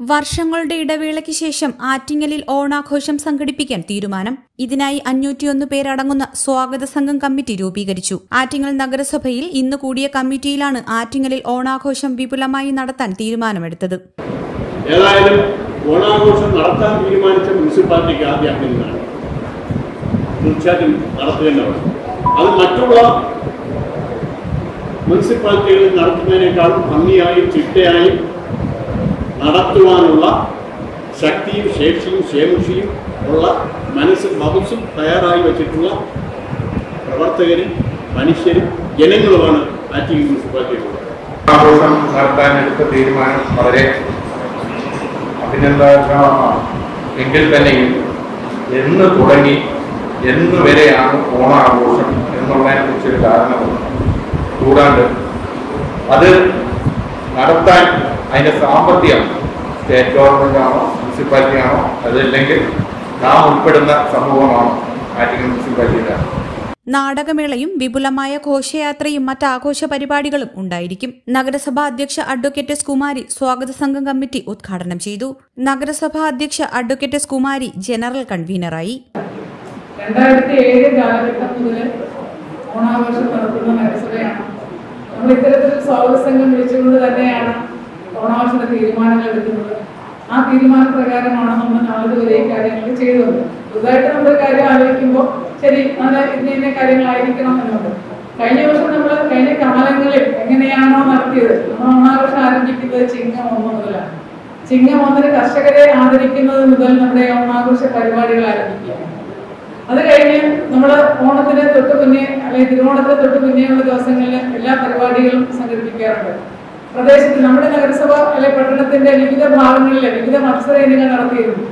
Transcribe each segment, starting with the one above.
വർഷങ്ങളുടെ ഇടവേളയ്ക്ക് ശേഷം ആറ്റിങ്ങലിൽ ഓണാഘോഷം സംഘടിപ്പിക്കാൻ തീരുമാനം ഇതിനായി അഞ്ഞൂറ്റിയൊന്ന് പേരടങ്ങുന്ന സ്വാഗത സംഘം കമ്മിറ്റി രൂപീകരിച്ചു ആറ്റിങ്ങൽ നഗരസഭയിൽ ഇന്ന് കൂടിയ കമ്മിറ്റിയിലാണ് ആറ്റിങ്ങലിൽ ഓണാഘോഷം വിപുലമായി നടത്താൻ തീരുമാനമെടുത്തത് ഏതായാലും ഓണാഘോഷം നടത്താൻ തീരുമാനിച്ച മുനിസിപ്പാലിറ്റിക്ക് ആദ്യം അഭിനന്ദനാണ് തീർച്ചയായിട്ടും നടത്തുകയാണ് അത് മറ്റുള്ള മുനിസിപ്പാലിറ്റികളിൽ നടത്തുന്നതിനേക്കാൾ ഭംഗിയായും ചിട്ടയായും നടത്തുവാനുള്ള ശക്തിയും ശേഷിയും ശേമുഷിയും ഉള്ള മനസ്സും മഹസും തയ്യാറായി വച്ചിട്ടുള്ള പ്രവർത്തകരും മനുഷ്യരും ജനങ്ങളുമാണ് ആറ്റിങ്ങൽ മുനിസിപ്പാലിറ്റിയിലുള്ളത് ആഘോഷം നടത്താൻ എടുത്ത തീരുമാനം വളരെ അഭിനന്ദനമാണ് എങ്കിൽ തന്നെയും എന്ന് തുടങ്ങി എന്ന് വരെയാണ് ഓണാഘോഷം എന്നുള്ളതിനെ കുറിച്ചൊരു കാരണമുണ്ട് കൂടാണ്ട് അത് നടത്താൻ അതിന്റെ സാമ്പത്തികം സ്റ്റേറ്റ് ഗവൺമെന്റ് ആണോ മുനിസിപ്പാലിറ്റി ആണോ അതല്ലെങ്കിൽ നാം ഉൾപ്പെടുന്ന സമൂഹമാണോ ആറ്റിങ്ങൽ മുനിസിപ്പാലിറ്റിയുടെ നാടകമേളയും വിപുലമായ ഘോഷയാത്രയും മറ്റ് ആഘോഷ പരിപാടികളും ഉണ്ടായിരിക്കും നഗരസഭാ അധ്യക്ഷ അഡ്വക്കേറ്റ് എസ് കുമാരി സ്വാഗത സംഘം കമ്മിറ്റി ഉദ്ഘാടനം ചെയ്തു നഗരസഭാ അധ്യക്ഷ അഡ്വക്കേറ്റ് എസ് കുമാരി ജനറൽ കൺവീനറായി രണ്ടായിരത്തി ഏഴ് കാലഘട്ടം മുതൽ ഓണാഘോഷം നടത്തുന്ന നഗരസഭയാണ് നമ്മൾ ഇത്തരത്തിൽ സ്വാഗത സംഘം വിളിച്ചുകൊണ്ട് തന്നെയാണ് ഓണാഘോഷത്തിന്റെ തീരുമാനങ്ങൾ എടുക്കുന്നത് ആ തീരുമാനപ്രകാരമാണ് നമ്മൾ നാളിതുവരെ ഈ കാര്യങ്ങൾ ചെയ്തത് പുതുതായിട്ട് നമ്മൾ കാര്യം ആലോചിക്കുമ്പോൾ ശരി അത് ഇന്ന ഇന്ന കാര്യങ്ങളായിരിക്കണം എന്നുണ്ട് കഴിഞ്ഞ വർഷം നമ്മൾ കഴിഞ്ഞ കാലങ്ങളിൽ എങ്ങനെയാണോ നടത്തിയത് നമ്മൾ ഓണാഘോഷം ആരംഭിക്കുന്നത് ചിങ്ങം ഒന്ന് മുതലാണ് ചിങ്ങം ഒന്നിന് കർഷകരെ ആദരിക്കുന്നത് മുതൽ നമ്മുടെ ഓണാഘോഷ പരിപാടികൾ ആരംഭിക്കുകയാണ് അത് കഴിഞ്ഞ് നമ്മൾ ഓണത്തിന് തൊട്ട് മുന്നേ അല്ലെങ്കിൽ തിരുവോണത്തിന് തൊട്ട് മുന്നേയുള്ള ദിവസങ്ങളിൽ എല്ലാ പരിപാടികളും സംഘടിപ്പിക്കാറുണ്ട് പ്രദേശത്ത് നമ്മുടെ നഗരസഭ അല്ലെങ്കിൽ പട്ടണത്തിന്റെ വിവിധ ഭാഗങ്ങളിൽ വിവിധ മത്സര ഇനങ്ങൾ നടത്തിയിരുന്നു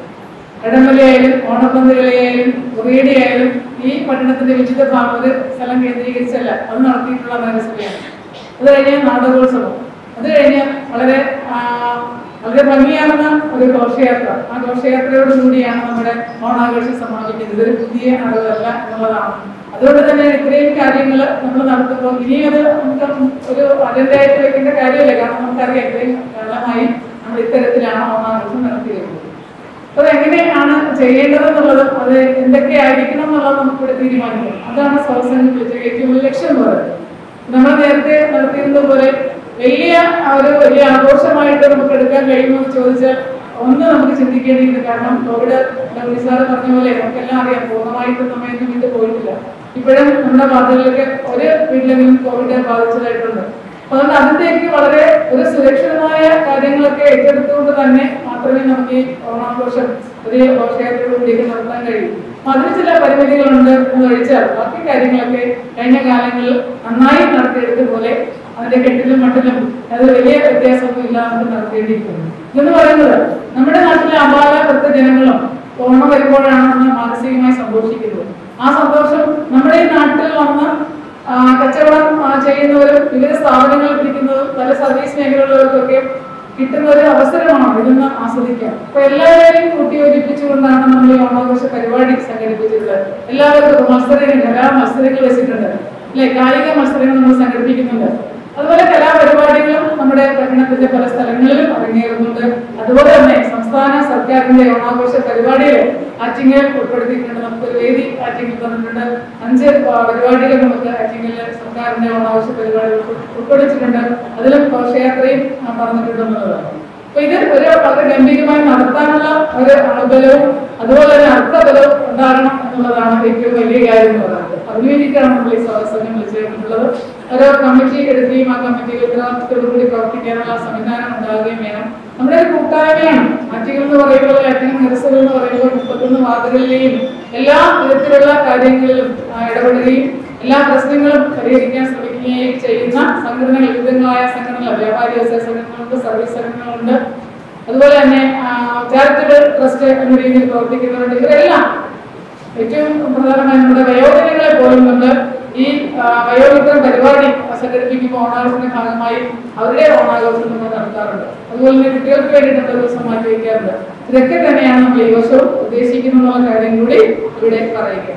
ഇടമലയായാലും ഓണപ്പന്തലുകളായാലും ഉറിയടിയായാലും ഈ പട്ടണത്തിന്റെ വിവിധ ഭാഗത്ത് സ്ഥലം കേന്ദ്രീകരിച്ചല്ല അത് നടത്തിയിട്ടുള്ള നഗരസഭയാണ് അത് കഴിഞ്ഞ് നാടകോത്സവം അത് കഴിഞ്ഞ് വളരെ ആ, വളരെ ഭംഗിയാർന്ന ഒരു ഘോഷയാത്ര ആ ഘോഷയാത്രയോട് കൂടിയാണ് നമ്മുടെ ഓണാഘോഷം സമാപിക്കുന്നത് ഇതൊരു പുതിയ അറിവല്ല എന്നുള്ളതാണ് അതുകൊണ്ട് തന്നെ ഇത്രയും കാര്യങ്ങൾ നമ്മൾ നടത്തുമ്പോൾ ഇനി അത് നമുക്ക് ഒരു അജണ്ടയായിട്ട് വെക്കേണ്ട കാര്യമില്ല കാരണം നമുക്കറിയാം ഇത്രയും കാലമായി നമ്മൾ ഇത്തരത്തിലാണ് ഓണാഘോഷം നടത്തിയിരുന്നത് അത് എങ്ങനെയാണ് ചെയ്യേണ്ടതെന്നുള്ളതും അത് എന്തൊക്കെയായിരിക്കണം എന്നുള്ളത് നമുക്ക് ഇവിടെ തീരുമാനിക്കണം അതാണ് സൗസംഘം വിളിച്ച ഏറ്റവും വലിയ ലക്ഷ്യം എന്ന് പറയുന്നത് നമ്മൾ നേരത്തെ നടത്തിയിരുന്നത് പോലെ വലിയ ആ ഒരു വലിയ ആഘോഷമായിട്ട് നമുക്ക് എടുക്കാൻ കഴിയുമോ എന്ന് ചോദിച്ചാൽ ഒന്ന് നമുക്ക് ചിന്തിക്കേണ്ടിയിരുന്നു കാരണം കോവിഡ് സാറ് പറഞ്ഞ പോലെ നമുക്കെല്ലാം അറിയാം പൂർണ്ണമായിട്ടും നമ്മയൊന്നും വിട്ടു പോയിട്ടില്ല ഇപ്പോഴും നമ്മുടെ വാർത്തകളിലൊക്കെ ഒരു വീട്ടിലെങ്കിലും കോവിഡ് ബാധിച്ചതായിട്ടുണ്ട് അപ്പൊ അതുകൊണ്ട് അതിന്റെയൊക്കെ വളരെ ഒരു സുരക്ഷിതമായ കാര്യങ്ങളൊക്കെ ഏറ്റെടുത്തുകൊണ്ട് തന്നെ മാത്രമേ നമുക്ക് ഈ ഓണാഘോഷം ഒരു ഘോഷയാത്രയോടുകൂടിയൊക്കെ നടത്താൻ കഴിയൂ അപ്പൊ അതിന് ചില പരിമിതികളുണ്ട് എന്ന് കഴിച്ചാൽ ബാക്കി കാര്യങ്ങളൊക്കെ കഴിഞ്ഞ കാലങ്ങളിൽ നന്നായി നടത്തിയെടുത്ത പോലെ അതിന്റെ കെട്ടിലും മട്ടിലും അത് വലിയ വ്യത്യാസമൊന്നും ഇല്ലാതെ നടത്തേണ്ടിയിരിക്കുന്നു ഇതെന്ന് പറയുന്നത് നമ്മുടെ നാട്ടിലെ അപാല വൃത്ത ജനങ്ങളും ഓണം വരുമ്പോഴാണ് നമ്മൾ മാനസികമായി സന്തോഷിക്കുന്നത് ആ സന്തോഷം നമ്മുടെ ഈ നാട്ടിൽ വന്ന് ആ, കച്ചവടം ആ, ചെയ്യുന്നവരും വിവിധ സ്ഥാപനങ്ങളിൽ ഇരിക്കുന്നതും പല സർവീസ് മേഖലകളിലവർക്കൊക്കെ കിട്ടുന്ന ഒരു അവസരമാണ് ഇതൊന്ന് ആസ്വദിക്കാൻ അപ്പൊ എല്ലാവരെയും കൂട്ടിയോജിപ്പിച്ചുകൊണ്ടാണ് നമ്മൾ ഈ ഓണാഘോഷ പരിപാടി സംഘടിപ്പിച്ചിട്ടുള്ളത് എല്ലാവർക്കും മത്സരങ്ങൾ കലാ മത്സരങ്ങൾ വെച്ചിട്ടുണ്ട് അല്ലെ കായിക മത്സരങ്ങൾ നമ്മൾ സംഘടിപ്പിക്കുന്നുണ്ട് അതുപോലെ കലാപരിപാടികളും നമ്മുടെ പട്ടണത്തിന്റെ പല സ്ഥലങ്ങളിലും അരങ്ങേറുന്നുണ്ട് അതുപോലെ തന്നെ സംസ്ഥാന സർക്കാരിന്റെ ഓണാഘോഷ പരിപാടികൾ ആറ്റിങ്ങൽ ഉൾപ്പെടുത്തിയിട്ടുണ്ട് നമുക്കൊരു വേദി ആറ്റിങ്ങൽ തന്നിട്ടുണ്ട് അഞ്ച് പ- പരിപാടികൾ നമുക്ക് ആറ്റിങ്ങലിൽ സർക്കാരിന്റെ ഓണാഘോഷ പരിപാടികൾ ഉൾ- ഉൾപ്പെടുത്തിയിട്ടുണ്ട് അതിലും ഘോഷയാത്രയും ആ, പറഞ്ഞിട്ടുണ്ടെന്നുള്ളതാണ് അപ്പൊ ഇത് ഒരു വളരെ ഗംഭീരമായി നടത്താനുള്ള ഒരു ആളുബലവും അതുപോലെ തന്നെ അർത്ഥബലവും ഉണ്ടാകണം എന്നുള്ളതാണ് ഏറ്റവും വലിയ കാര്യം എന്ന് പറയുന്നത് അതിനു വേണ്ടിയിട്ടാണ് നമ്മൾ ഈ സദസ്സംഗം വിളിച്ചിട്ടുള്ളത് ഓരോ കമ്മിറ്റി എടുക്കുകയും ആ കമ്മിറ്റിയിൽ ഉത്തരവാദിത്തത്തോടുകൂടി പ്രവർത്തിക്കാനുള്ള സംവിധാനം ഉണ്ടാവുകയും വേണം നമ്മുടെ ഒരു കൂട്ടായ്മയാണ് ആറ്റുകൾ എന്ന് പറയുമ്പോൾ ആറ്റിങ്ങൽ നഗരസഭ എന്ന് പറയുമ്പോൾ മുപ്പത്തൊന്ന് വാർഡുകളിലെയും എല്ലാ വിധത്തിലുള്ള കാര്യങ്ങളിലും ആ, ഇടപെടുകയും എല്ലാ പ്രശ്നങ്ങളും പരിഹരിക്കാൻ ശ്രമിക്കുകയും ചെയ്യുന്ന സംഘടനകൾ വിവിധങ്ങളായ സംഘടനകൾ വ്യാപാരി വ്യവസായ സംഘടനകളുണ്ട് സർവീസ് സംഘടനകളുണ്ട് അതുപോലെ തന്നെ ചാരിറ്റബിൾ ട്രസ്റ്റ് എന്ന രീതിയിൽ പ്രവർത്തിക്കുന്നവരുണ്ട് ഇവരെല്ലാം ഏറ്റവും പ്രധാനമായി നമ്മുടെ വയോജനങ്ങളെ പോലും നമ്മൾ ഈ ആ, വയോവൃദ്ധ പരിപാടി സംഘടിപ്പിക്കുമ്പോൾ ഓണാഘോഷത്തിന്റെ ഭാഗമായി അവരുടെ ഓണാഘോഷം നമ്മൾ നടത്താറുണ്ട് അതുപോലെ തന്നെ കുട്ടികൾക്ക് വേണ്ടിയിട്ടുള്ള ദിവസം മാറ്റി വയ്ക്കാറുണ്ട് ഇതൊക്കെ തന്നെയാണ് നമ്മൾ ഈ വർഷവും ഉദ്ദേശിക്കുന്നുള്ള കാര്യം കൂടി ഇവിടെ പറയുക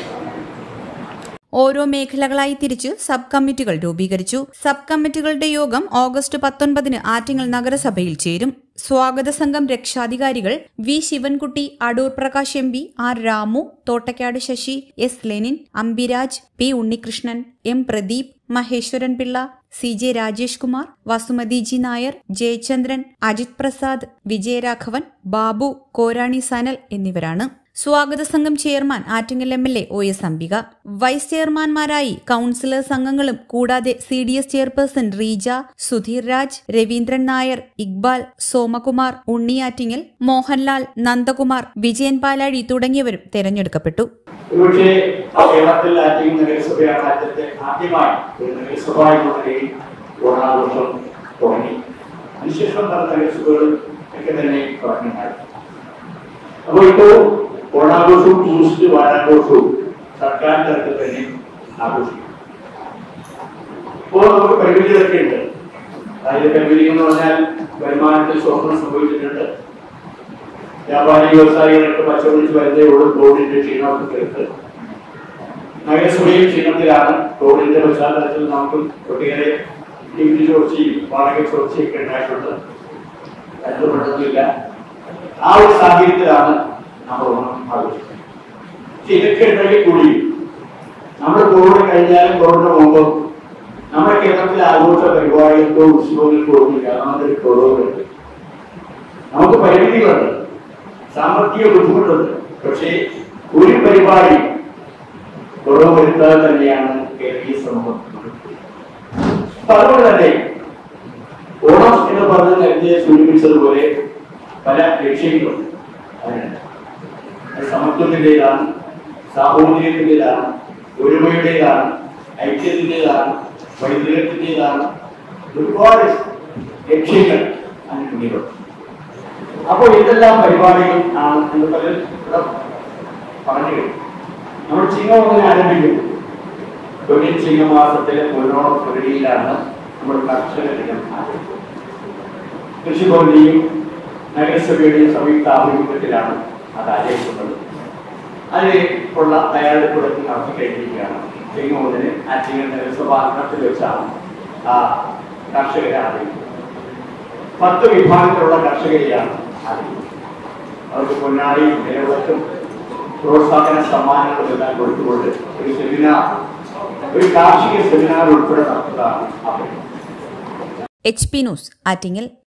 ഓരോ മേഖലകളായി തിരിച്ച് സബ് കമ്മിറ്റികൾ രൂപീകരിച്ചു സബ് കമ്മിറ്റികളുടെ യോഗം ഓഗസ്റ്റ് പത്തൊൻപതിന് ആറ്റിങ്ങൽ നഗരസഭയിൽ ചേരും സ്വാഗത സംഘം രക്ഷാധികാരികൾ V Sivankutty Adoor Prakash M P R Ramu Thottakkad Sasi S Lenin Ambiraj P Unnikrishnan M Pradeep Maheswaran Pillai C J Rajesh Kumar Vasumathi G Nair Jayachandran Ajith Prasad Vijayaraghavan Babu Korani Sanal എന്നിവരാണ് സ്വാഗത സംഘം chairman Attingal M L A O S Ambika vice ചെയർമാൻമാരായി കൌൺസിലേഴ്സ് അംഗങ്ങളും കൂടാതെ C D S chairperson Reeja Sudheer Raj Raveendran Nair Iqbal Somakumar Unni Attingal Mohanlal Nandakumar Vijayan പാലാഴി തുടങ്ങിയവരും തെരഞ്ഞെടുക്കപ്പെട്ടു ഒരുപക്ഷെ കേരളത്തിൽ ആറ്റിങ്ങൽ നഗരസഭയാണ് ആദ്യത്തെ ആദ്യമായി ഒരു നഗരസഭയുള്ള നിലയിൽ ഓണാഘോഷം തുടങ്ങി അതിനുശേഷം പല നഗരസഭകളും ഒക്കെ തന്നെ തുടങ്ങിയാണ് അപ്പോൾ ഇപ്പോൾ ഓണാഘോഷവും ടൂറിസ്റ്റ് വാരാഘോഷവും സർക്കാർ തലത്തിൽ തന്നെ ആഘോഷിക്കും ഇപ്പോൾ നമുക്ക് പരിമിതികളൊക്കെ ഉണ്ട് അതായത് പരിമിതി എന്ന് പറഞ്ഞാൽ വരുമാനത്തിൽ സ്വപ്നം സംഭവിച്ചിട്ടുണ്ട് വ്യാപാരി വ്യവസായികൾക്ക് പച്ചപിടിച്ച് വരുന്നേ ഉള്ളൂ കോവിഡിന്റെ ക്ഷീണമൊക്കെ തീർത്ത് നഗരസഭയും ക്ഷീണത്തിലാണ് കോവിഡിന്റെ പശ്ചാത്തലത്തിൽ നമുക്കും ഒട്ടേറെ ഡിഗ്രി ചോർച്ചയും വാടക ചോർച്ചയൊക്കെ ഉണ്ടായിട്ടുണ്ട് ബന്ധപ്പെടുന്നില്ല ആ ഒരു സാഹചര്യത്തിലാണ് നമ്മൾ ഓണം ആഘോഷിക്കുന്നത് പക്ഷെ ഇതൊക്കെ ഉണ്ടെങ്കിൽ കൂടി നമ്മൾ കോവിഡ് കഴിഞ്ഞാലും കോവിഡിന് മുമ്പും നമ്മുടെ കേരളത്തിലെ ആഘോഷ പരിപാടികൾക്കോ ഉത്സവങ്ങൾക്കോ ഒന്നുമില്ല നമുക്കൊരു കുറവുണ്ട് നമുക്ക് പരിമിതികളുണ്ട് സാമ്പത്തിക ബുദ്ധിമുട്ടുണ്ട് പക്ഷേ ഒരു പരിപാടി കുറവ് വരുത്താതെ തന്നെയാണ് കേരളീയ സമൂഹം അപ്പൊ അതുകൊണ്ട് തന്നെ ഓണം എന്ന് പറഞ്ഞ് നേരത്തെ സൂചിപ്പിച്ചതുപോലെ പല ലക്ഷ്യങ്ങളും അതിനുണ്ട് അത് സമത്വത്തിൻ്റെതാണ് സാമൂഹികത്തിൻ്റെതാണ് ഒരുമയുടേതാണ് ഐക്യത്തിൻ്റെതാണ് വൈദ്യുതത്തിൻ്റെതാണ് ഒരുപാട് ലക്ഷ്യങ്ങൾ അതിന് മുന്നിലുണ്ട് അപ്പോൾ ഇതെല്ലാം പരിപാടികൾ ആണ് എന്ന് പലരും ഇവിടെ പറഞ്ഞു കഴിഞ്ഞു. നമ്മൾ ചിങ്ങമൊന്നിനെ ആരംഭിക്കുന്നു തൊഴിൽ ചിങ്ങമാസത്തിലെ പൊന്നോണം പുരടിയിലാണ് നമ്മൾ കർഷക ദിനം ആരംഭിക്കുന്നത് കൃഷിഭവന്റെയും നഗരസഭയുടെയും സംയുക്ത ആഭിമുഖ്യത്തിലാണ് അത് ആചരിക്കുന്നത് അതിന് ഉള്ള തയ്യാറെടുപ്പുകൾ നടത്തി കഴിഞ്ഞിരിക്കുകയാണ് ചിങ്ങമൊന്നിന് ആറ്റിങ്ങൽ നഗരസഭ അംഗത്തിൽ വെച്ചാണ് ആ കർഷകരെ ആരംഭിക്കുന്നത് പത്ത് വിഭാഗത്തിലുള്ള കർഷകരെയാണ് ആരംഭിക്കുന്നത് അവർക്ക് പൊന്നാടിയും നിലവിളക്കും പ്രോത്സാഹന സമ്മാനങ്ങളും എല്ലാം കൊടുത്തുകൊണ്ട് ഒരു സെമിനാർ ഒരു കാർഷിക സെമിനാർ ഉൾപ്പെടെ നടത്തുന്നതാണ് അവർ എച്ച് പി ന്യൂസ് ആറ്റിങ്ങൽ